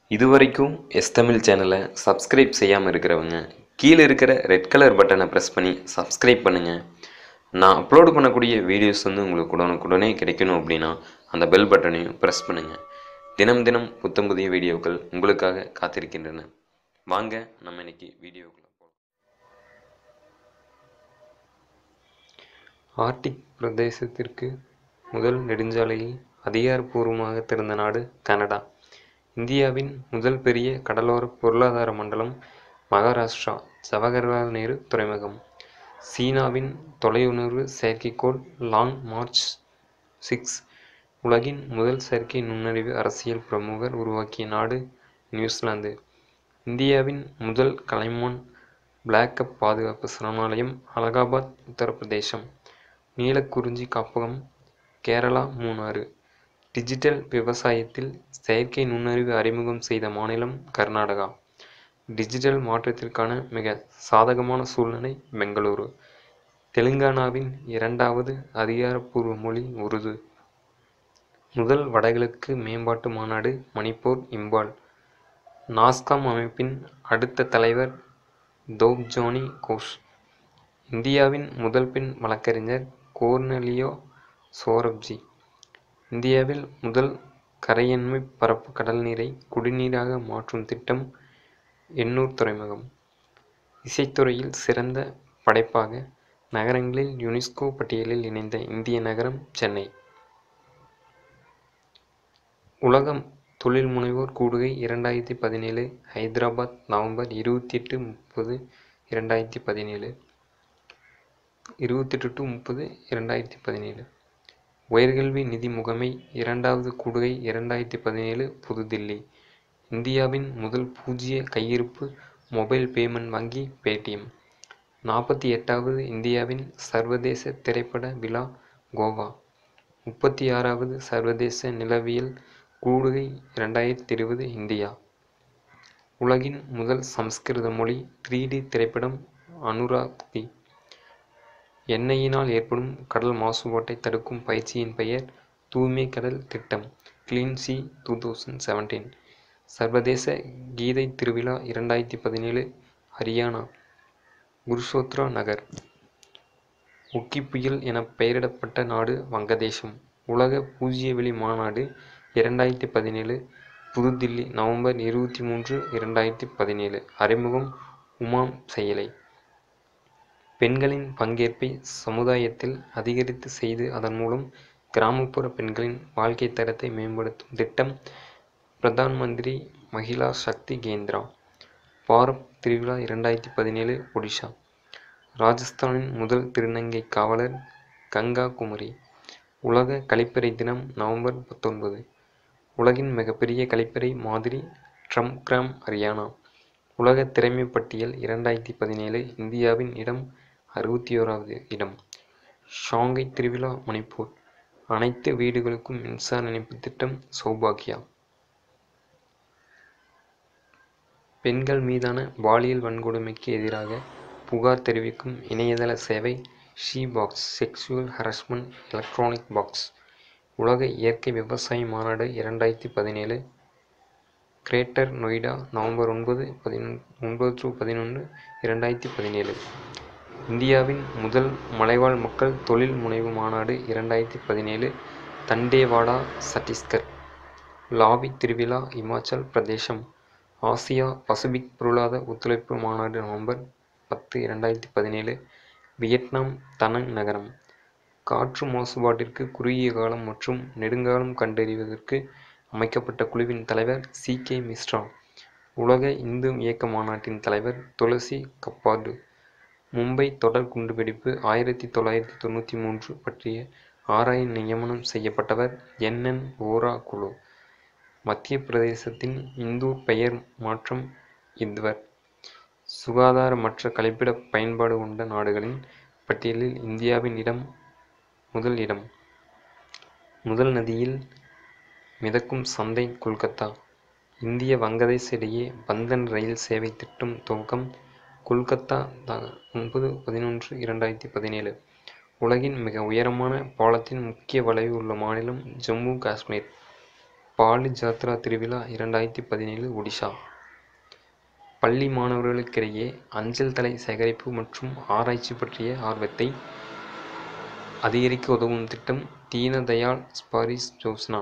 இதுவரைக்கும் எஸ் தமிழ் சேனலை சப்ஸ்கிரைப் செய்யாமல் இருக்கிறவங்க கீழே இருக்கிற ரெட் கலர் பட்டனை ப்ரெஸ் பண்ணி சப்ஸ்கிரைப் பண்ணுங்கள் நான் அப்லோடு பண்ணக்கூடிய வீடியோஸ் வந்து உங்களுக்கு உடனுக்குடனே கிடைக்கணும் அப்படின்னா அந்த பெல் பட்டனையும் ப்ரெஸ் பண்ணுங்கள் தினம் தினம் புத்தம் புதிய வீடியோக்கள் உங்களுக்காக காத்திருக்கின்றன வாங்க நம்ம இன்னைக்கு வீடியோக்குள்ள போகலாம் ஆர்டிக் பிரதேசத்திற்கு முதல் நெடுஞ்சாலையை அதிகாரப்பூர்வமாக திறந்த நாடு கனடா இந்தியாவின் முதல் பெரிய கடலோர பொருளாதார மண்டலம் மகாராஷ்டிரா ஜவஹர்லால் நேரு துறைமுகம் சீனாவின் தொலையுணர்வு செயற்கைக்கோள் லாங் மார்ச் சிக்ஸ் உலகின் முதல் செயற்கை நுண்ணறிவு அரசியல் பிரமுகர் உருவாக்கிய நாடு நியூசிலாந்து இந்தியாவின் முதல் கலைமான் பிளாக்கப் பாதுகாப்பு சரணாலயம் அலகாபாத் உத்தரப்பிரதேசம் நீலக்குறிஞ்சி காப்பகம் கேரளா மூணாறு டிஜிட்டல் விவசாயத்தில் செயற்கை நுண்ணறிவு அறிமுகம் செய்த மாநிலம் கர்நாடகா டிஜிட்டல் மாற்றத்திற்கான மிக சாதகமான சூழ்நிலை பெங்களூரு தெலுங்கானாவின் இரண்டாவது அதிகாரப்பூர்வ மொழி உருது முதல் வடகிழக்கு மேம்பாட்டு மாநாடு மணிப்பூர் இம்பால் நாஸ்காம் அமைப்பின் அடுத்த தலைவர் தோப்ஜானி கோஷ் இந்தியாவின் முதல் பெண் வழக்கறிஞர் கோர்னலியோ சோரப்ஜி இந்தியாவில் முதல் கரையண்மை பரப்பு கடல் நீரை குடிநீராக மாற்றும் திட்டம் எண்ணூர் துறைமுகம் இசைத்துறையில் சிறந்த படைப்பாக நகரங்களில் யுனெஸ்கோ பட்டியலில் இணைந்த இந்திய நகரம் சென்னை உலகம் தொழில் முனைவோர் கூடுகை இரண்டாயிரத்தி பதினேழு ஹைதராபாத் நவம்பர் இருபத்தி எட்டு முப்பது இரண்டாயிரத்தி பதினேழு இருபத்தெட்டு டு முப்பது இரண்டாயிரத்தி பதினேழு உயர்கல்வி நிதி முகமை இரண்டாவது கூடுகை இரண்டாயிரத்தி பதினேழு புதுதில்லி இந்தியாவின் முதல் பூஜ்ஜிய கையிருப்பு மொபைல் பேமெண்ட் வங்கி பேடிஎம் நாற்பத்தி எட்டாவது இந்தியாவின் சர்வதேச திரைப்பட விழா கோவா முப்பத்தி ஆறாவது சர்வதேச நிலவியல் கூடுகை இரண்டாயிரத்தி இருபது இந்தியா உலகின் முதல் சமஸ்கிருத மொழி த்ரீ டி திரைப்படம் அனுராக்தி எண்ணெயினால் ஏற்படும் கடல் மாசுபாட்டை தடுக்கும் பயிற்சியின் பெயர் தூய்மை கடல் திட்டம் clean sea two thousand seventeen சர்வதேச கீதை திருவிழா இரண்டாயிரத்தி பதினேழு ஹரியானா குருஷோத்ரா நகர் ஒக்கி புயல் என பெயரிடப்பட்ட நாடு வங்கதேசம் உலக பூஜ்யவெளி மாநாடு இரண்டாயிரத்தி பதினேழு புதுதில்லி நவம்பர் இருபத்தி மூன்று இரண்டாயிரத்தி பதினேழு அறிமுகம் உமாம் செயலை பெண்களின் பங்கேற்பை சமுதாயத்தில் அதிகரித்து செய்து அதன் மூலம் கிராமப்புற பெண்களின் வாழ்க்கை தரத்தை மேம்படுத்தும் திட்டம் பிரதான் மந்திரி மகிழா சக்தி கேந்திரா பாரப் திருவிழா இரண்டாயிரத்தி பதினேழு ஒடிஷா ராஜஸ்தானின் முதல் திருநங்கை காவலர் கங்கா குமரி உலக கழிப்பறை தினம் நவம்பர் பத்தொன்பது உலகின் மிகப்பெரிய கழிப்பறை மாதிரி ட்ரம் கிராம் ஹரியானா உலக திறமை பட்டியல் இரண்டாயிரத்தி பதினேழு இந்தியாவின் இடம் அறுபத்தி ஓராவது இடம் ஷாங்கை திருவிழா மணிப்பூர் அனைத்து வீடுகளுக்கும் மின்சார இணைப்பு திட்டம் சௌபாக்கியா பெண்கள் மீதான பாலியல் வன்கொடுமைக்கு எதிராக புகார் தெரிவிக்கும் இணையதள சேவை she box sexual harassment electronic box உலக இயற்கை விவசாய மாநாடு இரண்டாயிரத்தி பதினேழு கிரேட்டர் நொய்டா நவம்பர் ஒன்பது பதினொன்று ஒன்பது டு பதினொன்று இரண்டாயிரத்தி பதினேழு இந்தியாவின் முதல் மலைவாழ் மக்கள் தொழில் முனைவு மாநாடு இரண்டாயிரத்தி பதினேழு தண்டேவாடா சத்தீஸ்கர் லாவி திருவிழா இமாச்சல் பிரதேசம் ஆசியா பசிபிக் பொருளாதார ஒத்துழைப்பு மாநாடு நவம்பர் பத்து இரண்டாயிரத்தி பதினேழு வியட்நாம் தனங் நகரம் காற்று மாசுபாட்டிற்கு குறுகிய காலம் மற்றும் நெடுங்காலம் கண்டறிவதற்கு அமைக்கப்பட்ட குழுவின் தலைவர் சி கே மிஸ்ரா உலக இந்து இயக்க மாநாட்டின் தலைவர் துளசி கப்பாடு மும்பை தொடர் குண்டுவெடிப்பு ஆயிரத்தி தொள்ளாயிரத்தி தொண்ணூற்றி மூன்று பற்றிய ஆராய நியமனம் செய்யப்பட்டவர் என் என் ஓரா குழு மத்திய பிரதேசத்தின் இந்தூர் பெயர் மாற்றம் இத்வர் சுகாதாரமற்ற கழிப்பிட பயன்பாடு கொண்ட நாடுகளின் பட்டியலில் இந்தியாவின் இடம் முதல் இடம் முதல் நதியில் மிதக்கும் சந்தை கொல்கத்தா இந்திய வங்கதேச இடையே பந்தன் ரயில் சேவை திட்டம் துவக்கம் கொல்கத்தா ஒன்பது பதினொன்று இரண்டாயிரத்தி பதினேழு உலகின் மிக உயரமான பாலத்தின் முக்கிய வளைவு உள்ள மாநிலம் ஜம்மு காஷ்மீர் பாலி ஜாத்ரா திருவிழா இரண்டாயிரத்தி பதினேழு ஒடிஷா பள்ளி மாணவர்களுக்கிடையே அஞ்சல் தலை சேகரிப்பு மற்றும் ஆராய்ச்சி பற்றிய ஆர்வத்தை அதிகரிக்க உதவும் திட்டம் தீன Dayal ஸ்பாரிஸ் Yojana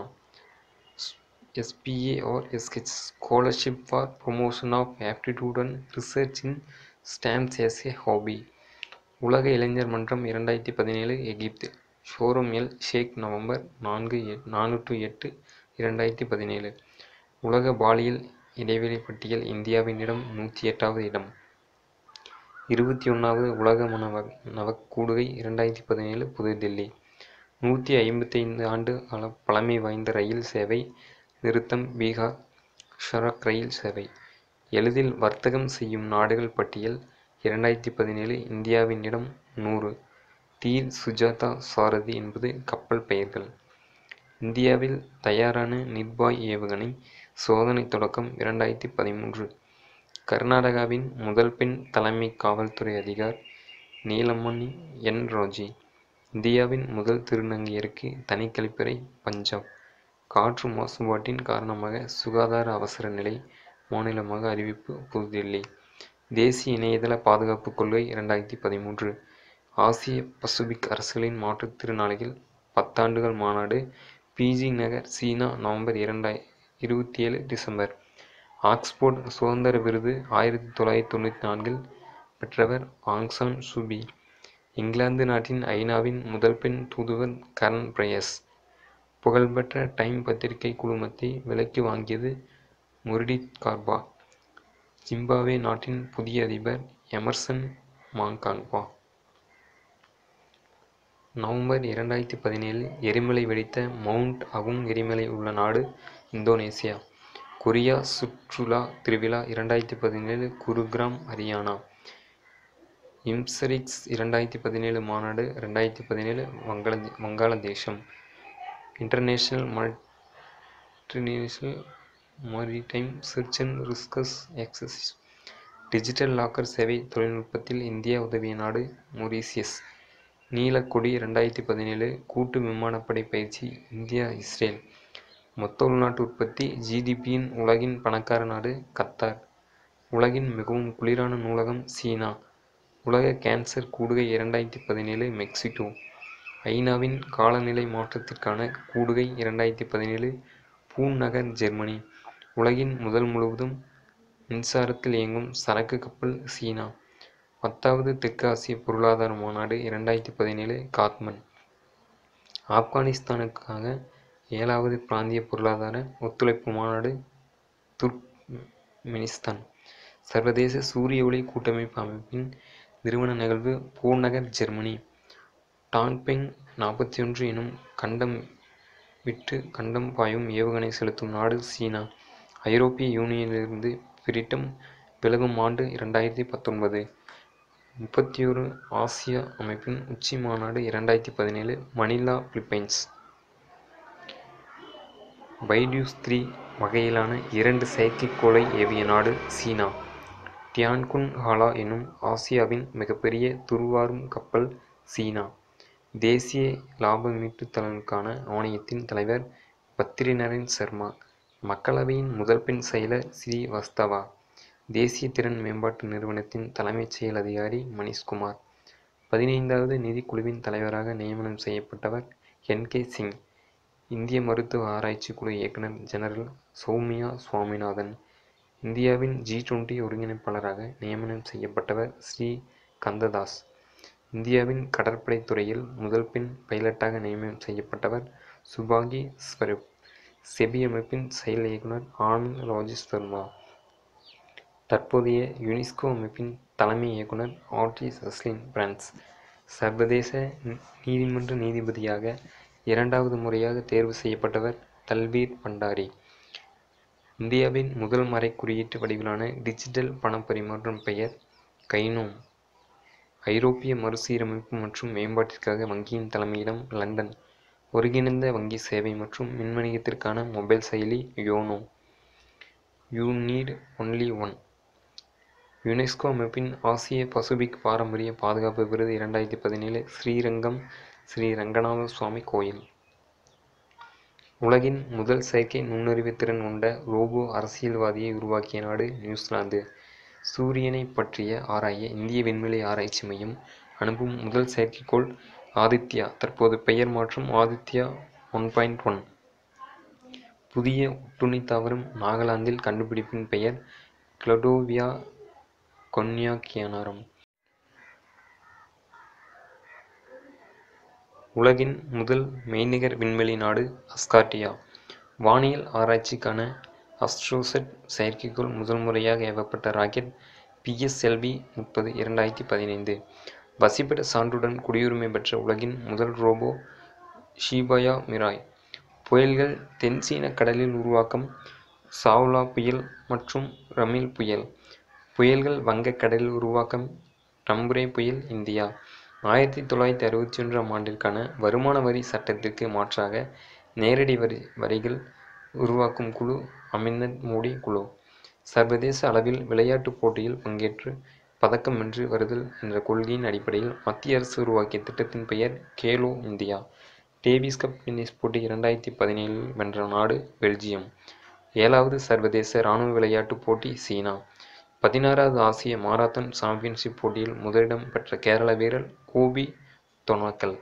SPARSH Scholarship for Promotion of Aptitude and Research in Stamps as a Hobby உலக இளைஞர் மன்றம் இரண்டாயிரத்தி பதினேழு எகிப்து ஷோரூம் எல் ஷேக் நவம்பர் நான்கு நாலு டு எட்டு இரண்டாயிரத்தி பதினேழு உலக பாலியல் இடைவெளி பட்டியல் இந்தியாவினிடம் நூற்றி எட்டாவது இடம் இருபத்தி ஒன்றாவது உலக மனவ நவக்கூடுகை இரண்டாயிரத்தி பதினேழு புதுதில்லி நூற்றி ஐம்பத்தைந்து ஆண்டு கால பழமை வாய்ந்த ரயில் சேவை நிறுத்தம் பீகார் ஷரக் ரயில் சேவை எளிதில் வர்த்தகம் செய்யும் நாடுகள் பட்டியல் இரண்டாயிரத்தி பதினேழு இந்தியாவினிடம் நூறு தீர் சுஜாதா சாரதி என்பது கப்பல் பெயர்கள் இந்தியாவில் தயாரான நிர்பாய் ஏவுகணை சோதனை தொடக்கம் இரண்டாயிரத்தி பதிமூன்று கர்நாடகாவின் முதல் பெண் தலைமை காவல்துறை அதிகார் நீலமணி என் ராஜி இந்தியாவின் முதல் திருநங்கையருக்கு தனி கழிப்பறை பஞ்சாப் காற்று மாசுபாட்டின் காரணமாக சுகாதார அவசர நிலை மாநிலமாக அறிவிப்பு புதுதில்லி தேசிய இணையதள பாதுகாப்பு கொள்கை இரண்டாயிரத்தி பதிமூன்று ஆசிய பசிபிக் அரசுகளின் மாற்றுத்திறனாளிகள் பத்தாண்டுகள் மாநாடு பிஜி நகர் சீனா நவம்பர் இரண்டாய் இருபத்தி ஏழு டிசம்பர் ஆக்ஸ்போர்ட் சுதந்திர விருது ஆயிரத்தி தொள்ளாயிரத்தி தொண்ணூற்றி நான்கில் பெற்றவர் ஆங்சான் சூபி இங்கிலாந்து நாட்டின் ஐநாவின் முதல் பெண் தூதுவர் கரண் பிரயஸ் புகழ்பெற்ற டைம் பத்திரிகை குழுமத்தை விலைக்கு வாங்கியது முரிடித் கார்பா ஜிம்பாவே நாட்டின் புதிய அதிபர் எமர்சன் மாங்கான்பா நவம்பர் இரண்டாயிரத்தி பதினேழு எரிமலை வெடித்த மவுண்ட் அகுங் எரிமலை உள்ள நாடு இந்தோனேசியா கொரியா சுற்றுலா திருவிழா இரண்டாயிரத்தி பதினேழு குருகிராம் ஹரியானா இம்சரிக்ஸ் இரண்டாயிரத்தி பதினேழு மாநாடு ரெண்டாயிரத்தி பதினேழு வங்காள வங்காளதேசம் international multinational maritime search and rescue exercise digital locker சேவை தொழில்நுட்பத்தில் இந்தியா உதவிய நாடு மொரீசியஸ் நீலக்கொடி ரெண்டாயிரத்தி பதினேழு கூட்டு விமானப்படை பயிற்சி இந்தியா இஸ்ரேல் மொத்த உள்நாட்டு உற்பத்தி ஜிடிபியின் உலகின் பணக்கார நாடு கத்தார் உலகின் மிகவும் குளிரான நூலகம் சீனா உலக கேன்சர் கூடுகை இரண்டாயிரத்தி பதினேழு மெக்சிகோ ஐநாவின் காலநிலை மாற்றத்திற்கான கூடுகை இரண்டாயிரத்தி பதினேழு பூன் நகர் ஜெர்மனி உலகின் முதல் முழுவதும் மின்சாரத்தில் இயங்கும் சரக்கு கப்பல் சீனா பத்தாவது தெற்கு ஆசிய பொருளாதார மாநாடு இரண்டாயிரத்தி பதினேழு காத்மன் ஆப்கானிஸ்தானுக்காக ஏழாவது பிராந்திய பொருளாதார ஒத்துழைப்பு மாநாடு துர்க்மெனிஸ்தான் சர்வதேச சூரிய ஒளி கூட்டமைப்பு அமைப்பின் நிறுவன நிகழ்வு பூநகர் ஜெர்மனி டான்பெங் நாற்பத்தி ஒன்று எனும் கண்டம் விட்டு கண்டம் பாயும் ஏவுகணை செலுத்தும் நாடு சீனா ஐரோப்பிய யூனியனிலிருந்து பிரிட்டன் விலகும் ஆண்டு இரண்டாயிரத்தி பத்தொன்பது முப்பத்தி ஒரு ஆசியா அமைப்பின் உச்சி மாநாடு இரண்டாயிரத்தி பதினேழு மணிலா பிலிப்பைன்ஸ் பைடியூஸ் த்ரீ வகையிலான இரண்டு செயற்கைக்கோளை ஏவிய நாடு சீனா டியான்குன் ஹாலா எனும் ஆசியாவின் மிகப்பெரிய துருவாரும் கப்பல் சீனா தேசிய லாப மீட்டுதலுக்கான ஆணையத்தின் தலைவர் பத்ரிநரன் சர்மா மக்களவையின் முதல் பெண் செயலர் ஸ்ரீவஸ்தவா தேசிய திறன் மேம்பாட்டு நிறுவனத்தின் தலைமைச் செயல் அதிகாரி மணிஷ்குமார் பதினைந்தாவது நிதிக்குழுவின் தலைவராக நியமனம் செய்யப்பட்டவர் என் கே சிங் இந்திய மருத்துவ ஆராய்ச்சி குழு இயக்குனர் ஜெனரல் சௌமியா சுவாமிநாதன் இந்தியாவின் ஜி டுவெண்டி ஒருங்கிணைப்பாளராக நியமனம் செய்யப்பட்டவர் ஸ்ரீ கந்ததாஸ் இந்தியாவின் கடற்படை துறையில் முதல் பெண் பைலட்டாக நியமனம் செய்யப்பட்டவர் சுபாகி ஸ்வரூப் செபி அமைப்பின் செயல் இயக்குனர் ஆனந்த் ராஜேஷ் வர்மா தற்போதைய யுனெஸ்கோ அமைப்பின் தலைமை இயக்குனர் ஆட்ரி சஸ்லின் பிரான்ஸ் சர்வதேச நீதிமன்ற நீதிபதியாக இரண்டாவது முறையாக தேர்வு செய்யப்பட்டவர் தல்வீர் பண்டாரி இந்தியாவின் முதல் மறை குறியீட்டு வடிவிலான டிஜிட்டல் பண பரிமாற்றம் பெயர் கைனோம் ஐரோப்பிய மறுசீரமைப்பு மற்றும் மேம்பாட்டிற்காக வங்கியின் தலைமையிடம் லண்டன் ஒருங்கிணைந்த வங்கி சேவை மற்றும் மின்வணிகத்திற்கான மொபைல் செயலி YONO you need only one UNESCO அமைப்பின் ஆசிய பசிபிக் பாரம்பரிய பாதுகாப்பு விருது இரண்டாயிரத்தி பதினேழு ஸ்ரீரங்கம் ஸ்ரீ ரங்கநாத சுவாமி கோயில் உலகின் முதல் செயற்கை நுண்ணறிவு திறன் கொண்ட ரோபோ அரசியல்வாதியை உருவாக்கிய நாடு நியூசிலாந்து சூரியனை பற்றிய ஆராய இந்திய விண்வெளி ஆராய்ச்சி மையம் அனுப்பும் முதல் செயற்கைக்கோள் ஆதித்யா தற்போது பெயர் மாற்றம் ஆதித்யா ஒன் பாயிண்ட் ஒன் புதிய ஒட்டுண்ணி தாவரம் நாகாலாந்தில் கண்டுபிடிப்பின் பெயர் கிளடோவியா கொன்யாக்கியானாரம் உலகின் முதல் மெய்நிகர் விண்வெளி நாடு அஸ்கார்டியா வானியல் ஆராய்ச்சிக்கான அஸ்ட்ரோசெட் செயற்கைக்கோள் முதல் முறையாக ஏவப்பட்ட ராக்கெட் பிஎஸ்எல்வி முப்பது இரண்டாயிரத்தி பதினைந்து வசிப்பிட சான்றுடன் குடியுரிமை பெற்ற உலகின் முதல் ரோபோ ஷீபாயா மிராய் புயல்கள் தென் சீன கடலில் உருவாக்கம் சாவ்லா புயல் மற்றும் ரமில் புயல் புயல்கள் வங்கக் கடலில் உருவாக்கம் ரம்புரே புயல் இந்தியா ஆயிரத்தி தொள்ளாயிரத்தி அறுபத்தி ஒன்றாம் ஆண்டிற்கான வருமான வரி சட்டத்திற்கு மாற்றாக நேரடி வரி வரிகள் உருவாக்கும் குழு அமிர்தத் மோடி குழு சர்வதேச அளவில் விளையாட்டுப் போட்டியில் பங்கேற்று பதக்கம் வென்று வருதல் என்ற கொள்கையின் அடிப்படையில் மத்திய அரசு உருவாக்கிய திட்டத்தின் பெயர் Khelo India Davis Cup tennis போட்டி இரண்டாயிரத்தி பதினேழில் வென்ற நாடு பெல்ஜியம் ஏழாவது சர்வதேச இராணுவ விளையாட்டுப் போட்டி சீனா பதினாறாவது ஆசிய மாரத்தான் சாம்பியன்ஷிப் போட்டியில் முதலிடம் பெற்ற கேரள வீரர் கோபி தொனாக்கல்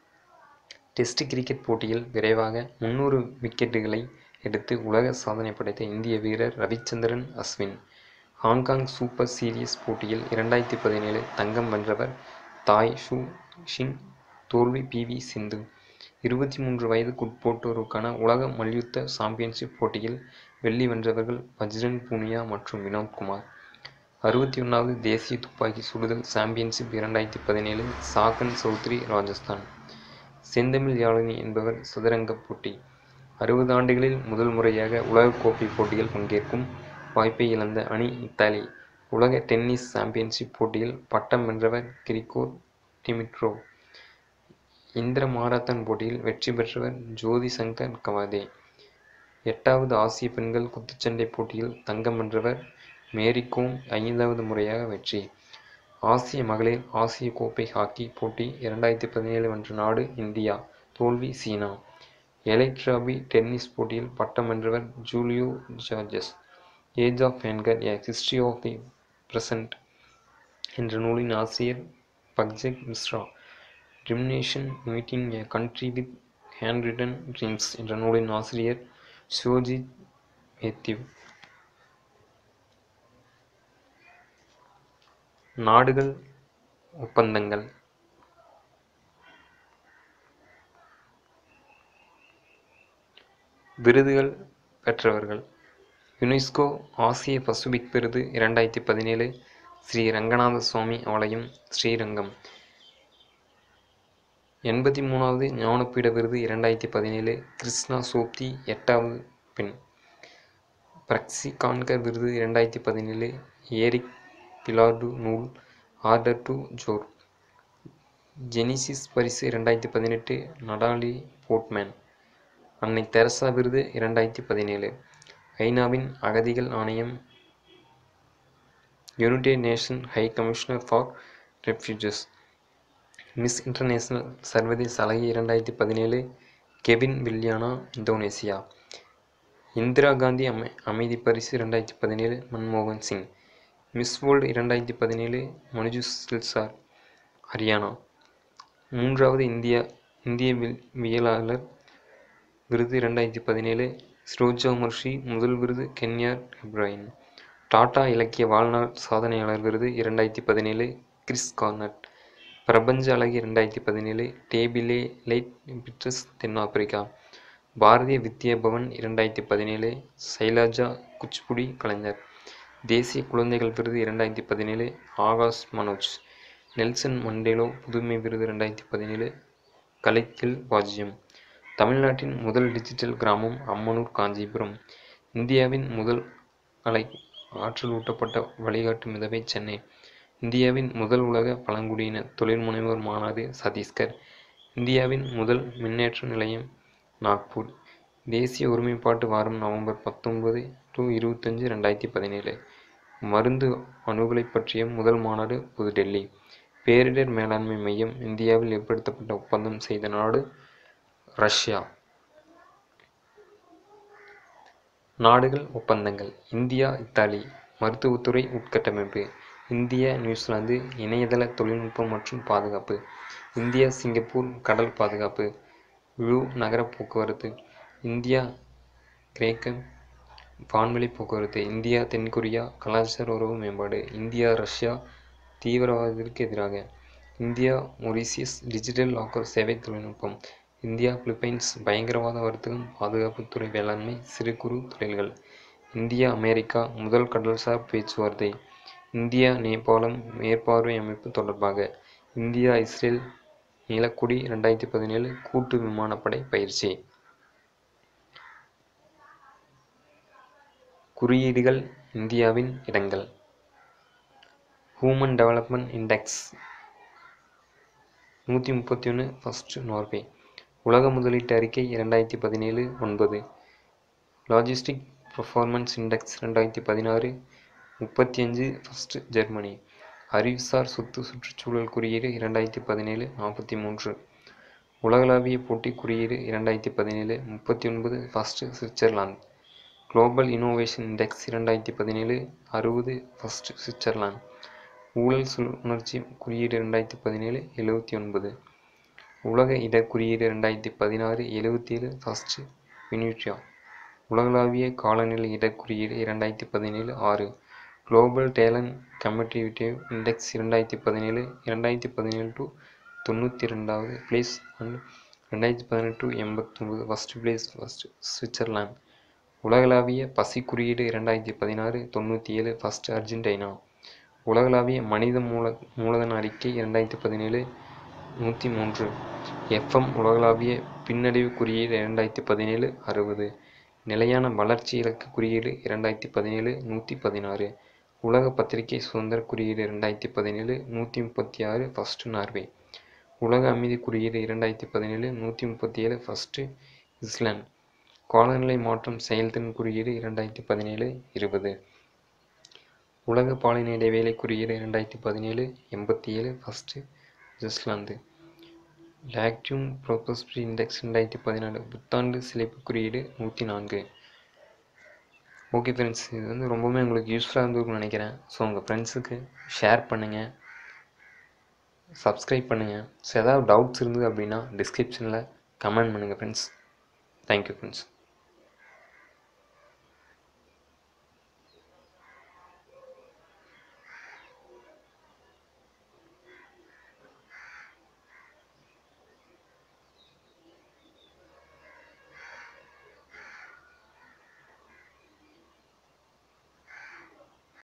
டெஸ்ட் கிரிக்கெட் போட்டியில் விரைவாக முன்னூறு விக்கெட்டுகளை எடுத்து உலக சாதனை படைத்த இந்திய வீரர் Ravichandran Ashwin Hong Kong super series போட்டியில் இரண்டாயிரத்தி பதினேழு தங்கம் வென்றவர் தாய் ஷூ ஷின் தோல்வி பி வி சிந்து இருபத்தி மூன்று வயதுக்குட்பட்டோருக்கான உலக மல்யுத்த சாம்பியன்ஷிப் போட்டியில் வெள்ளி வென்றவர்கள் பஜ்ரங் பூனியா மற்றும் வினோத்குமார் அறுபத்தி ஒன்றாவது தேசிய துப்பாக்கி சுடுதல் சாம்பியன்ஷிப் இரண்டாயிரத்தி பதினேழு சாகன் சௌத்ரி ராஜஸ்தான் செந்தமிழ் யாழினி என்பவர் சதுரங்க போட்டி அறுபது ஆண்டுகளில் முதல் முறையாக உலகக்கோப்பை போட்டியில் பங்கேற்கும் வாய்ப்பை இழந்த அணி இத்தாலி உலக டென்னிஸ் சாம்பியன்ஷிப் போட்டியில் பட்டம் வென்றவர் கிரிகோர் டிமிட்ரோவ் இந்திர மாரத்தான் போட்டியில் வெற்றி பெற்றவர் ஜோதி சங்கர் கவாதே எட்டாவது ஆசிய பெண்கள் குத்துச்சண்டை போட்டியில் தங்கம் வென்றவர் மேரி கோம் ஐந்தாவது முறையாக வெற்றி ஆசிய மகளிர் ஆசிய கோப்பை ஹாக்கி போட்டி இரண்டாயிரத்தி பதினேழு வென்ற நாடு இந்தியா தோல்வி சீனா எலெக்ட்ராபி டென்னிஸ் போட்டியில் பட்டம் வென்றவர் Julia Goerges age of anger a history of the present என்ற நூலின் ஆசிரியர் பக்ஜெக் மிஸ்ரா ட்ரிம்னேஷன் meeting a country with handwritten dreams என்ற நூலின் ஆசிரியர் ஷோஜித் மேத்யூ நாடுகள் ஒப்பந்தங்கள் விருதுகள் பெற்றவர்கள் யுனெஸ்கோ ஆசிய பசுபிக் விருது இரண்டாயிரத்தி பதினேழு ஸ்ரீ ரங்கநாத சுவாமி ஆலயம் ஸ்ரீரங்கம் எண்பத்தி மூணாவது ஞானபீட விருது இரண்டாயிரத்தி பதினேழு கிருஷ்ணா சோப்தி எட்டாவது பெண் பிரக்சி கான்கர் விருது இரண்டாயிரத்தி பதினேழு ஏரிக் பிலார்டு நூல் ஆர்டர் டு ஜோர் ஜெனிசிஸ் பரிசு இரண்டாயிரத்தி பதினெட்டு நடாலி போர்ட்மேன் அன்னை தெரசா விருது இரண்டாயிரத்தி பதினேழு ஐநாவின் அகதிகள் ஆணையம் United Nation High Commissioner for Refugees Miss International சர்வதேச அழகி இரண்டாயிரத்தி பதினேழு Kevin Lilliana Indonesia Indira Gandhi அமை அமைதி பரிசு இரண்டாயிரத்தி பதினேழு மன்மோகன் சிங் மிஸ் வேர்ல்டு இரண்டாயிரத்தி பதினேழு மனுஜு சில்சார் ஹரியானா மூன்றாவது இந்தியா இந்திய வில் வியலாளர் விருது இரண்டாயிரத்தி பதினேழு ஸ்ரோஜா முர்ஷி முதல் விருது கென்யார் இப்ராஹிம் டாடா இலக்கிய வாழ்நாள் சாதனையாளர் விருது இரண்டாயிரத்தி பதினேழு கிறிஸ் கார்னட் பிரபஞ்ச அழகி இரண்டாயிரத்தி பதினேழு டேபிலே லைட் பிட்ரஸ் தென்னாப்பிரிக்கா பாரதிய வித்யா பவன் இரண்டாயிரத்தி பதினேழு சைலாஜா குச்சிப்புடி கலைஞர் தேசிய குழந்தைகள் விருது இரண்டாயிரத்தி பதினேழு ஆகாஷ் மனோஜ் நெல்சன் மண்டேலோ புதுமை விருது ரெண்டாயிரத்தி பதினேழு கலைக்கில் வாஜ்யம் தமிழ்நாட்டின் முதல் டிஜிட்டல் கிராமம் அம்மனூர் காஞ்சிபுரம் இந்தியாவின் முதல் அலை ஆற்றலூட்டப்பட்ட வழிகாட்டு மிதவை சென்னை இந்தியாவின் முதல் உலக பழங்குடியின தொழில் முனைவோர் மாநாடு சத்தீஸ்கர் இந்தியாவின் முதல் மின்னேற்ற நிலையம் நாக்பூர் தேசிய ஒருமைப்பாட்டு வாரம் நவம்பர் பத்தொன்பது டு இருபத்தஞ்சு ரெண்டாயிரத்தி பதினேழு மருந்து அணுகலை பற்றிய முதல் மாநாடு புதுடெல்லி பேரிடர் மேலாண்மை மையம் இந்தியாவில் ஏற்படுத்தப்பட்ட ஒப்பந்தம் செய்த நாடு ரஷ்யா நாடுகள் ஒப்பந்தங்கள் இந்தியா இத்தாலி மருத்துவத்துறை உட்கட்டமைப்பு இந்தியா நியூசிலாந்து இணையதள தொழில்நுட்பம் மற்றும் பாதுகாப்பு இந்தியா சிங்கப்பூர் கடல் பாதுகாப்பு ழு நகர போக்குவரத்து இந்தியா கிரேக்கம் வான்வெளி போக்குவரத்து இந்தியா தென்கொரியா கலாச்சார உறவு மேம்பாடு இந்தியா ரஷ்யா தீவிரவாதத்திற்கு எதிராக இந்தியா மொரீசியஸ் டிஜிட்டல் லாக்கர் சேவை தொழில்நுட்பம் இந்தியா பிலிப்பைன்ஸ் பயங்கரவாத வர்த்தகம் பாதுகாப்புத்துறை வேளாண்மை சிறு குறு தொழில்கள் இந்தியா அமெரிக்கா முதல் கடல்சார் பேச்சுவார்த்தை இந்தியா நேபாளம் மேற்பார்வை அமைப்பு தொடர்பாக இந்தியா இஸ்ரேல் நீலக்குடி ரெண்டாயிரத்தி பதினேழு கூட்டு விமானப்படை பயிற்சி குறியீடுகள் இந்தியாவின் இடங்கள் ஹூமன் டெவலப்மெண்ட் இண்டெக்ஸ் நூற்றி முப்பத்தி ஒன்று ஃபஸ்ட்டு நார்வே உலக முதலீட்டு அறிக்கை இரண்டாயிரத்தி பதினேழு ஒன்பது லாஜிஸ்டிக் பர்ஃபார்மன்ஸ் இண்டெக்ஸ் ரெண்டாயிரத்தி பதினாறு முப்பத்தி அஞ்சு ஃபஸ்ட்டு ஜெர்மனி அறிவுசார் சொத்து சுற்றுச்சூழல் குறியீடு இரண்டாயிரத்தி பதினேழு நாற்பத்தி மூன்று உலகளாவிய போட்டி குறியீடு இரண்டாயிரத்தி பதினேழு முப்பத்தி ஒன்பது first Switzerland Global Innovation Index இரண்டாயிரத்தி பதினேழு அறுபது ஃபஸ்ட்டு சுவிட்சர்லாந்து ஊழல் சுழ் உணர்ச்சி குறியீடு ரெண்டாயிரத்தி பதினேழு எழுபத்தி ஒன்பது உலக இட குறியீடு ரெண்டாயிரத்தி பதினாறு எழுபத்தி ஏழு ஃபஸ்ட்டு வினியூட்ரியா உலகளாவிய காலநிலை இட குறியீடு இரண்டாயிரத்தி பதினேழு ஆறு குளோபல் டேலண்ட் கம்பேட்டிவிட்டிவ் இண்டெக்ஸ் இரண்டாயிரத்தி பதினேழு இரண்டாயிரத்தி பதினேழு டு தொண்ணூற்றி ரெண்டாவது பிளேஸ் அண்ட் ரெண்டாயிரத்தி பதினெட்டு டு எண்பத்தொம்பது ஃபஸ்ட்டு பிளேஸ் ஃபஸ்ட்டு சுவிட்சர்லாந்து உலகளாவிய பசி குறியீடு இரண்டாயிரத்தி பதினாறு தொண்ணூற்றி ஏழு ஃபஸ்ட் அர்ஜென்டினா உலகளாவிய மனித மூல மூலதன அறிக்கை இரண்டாயிரத்தி பதினேழு நூற்றி மூன்று எஃப்எம் உலகளாவிய பின்னடைவு குறியீடு இரண்டாயிரத்தி பதினேழு அறுபது நிலையான வளர்ச்சி இலக்கு குறியீடு இரண்டாயிரத்தி பதினேழு நூற்றி பதினாறு உலக பத்திரிகை சுதந்திர குறியீடு இரண்டாயிரத்தி பதினேழு நூற்றி முப்பத்தி ஆறு ஃபஸ்ட்டு நார்வே உலக அமைதி குறியீடு இரண்டாயிரத்தி பதினேழு நூற்றி முப்பத்தி ஏழு ஃபஸ்ட்டு இஸ்லாந்து காலநிலை மாற்றம் செயல்திறன் குறியீடு இரண்டாயிரத்தி பதினேழு இருபது உலக பாலின இடைவேளை குறியீடு இரண்டாயிரத்தி பதினேழு எண்பத்தி ஏழு ஃபஸ்ட்டு ஜஸ்லாந்து லாக்டியூம் ப்ரோபஸ்பிரி இண்டெக்ஸ் ரெண்டாயிரத்தி பதினாலு புத்தாண்டு சிலைப்பு குறியீடு நூற்றி நான்கு ஓகே ஃப்ரெண்ட்ஸ் இது வந்து ரொம்பவுமே உங்களுக்கு யூஸ்ஃபுல்லாக இருந்திருக்கும்னு நினைக்கிறேன் ஸோ உங்கள் ஃப்ரெண்ட்ஸுக்கு ஷேர் பண்ணுங்கள் சப்ஸ்கிரைப் பண்ணுங்கள் ஸோ ஏதாவது டவுட்ஸ் இருந்தது அப்படின்னா டிஸ்கிரிப்ஷனில் கமெண்ட் பண்ணுங்கள் ஃப்ரெண்ட்ஸ் தேங்க்யூ ஃப்ரெண்ட்ஸ்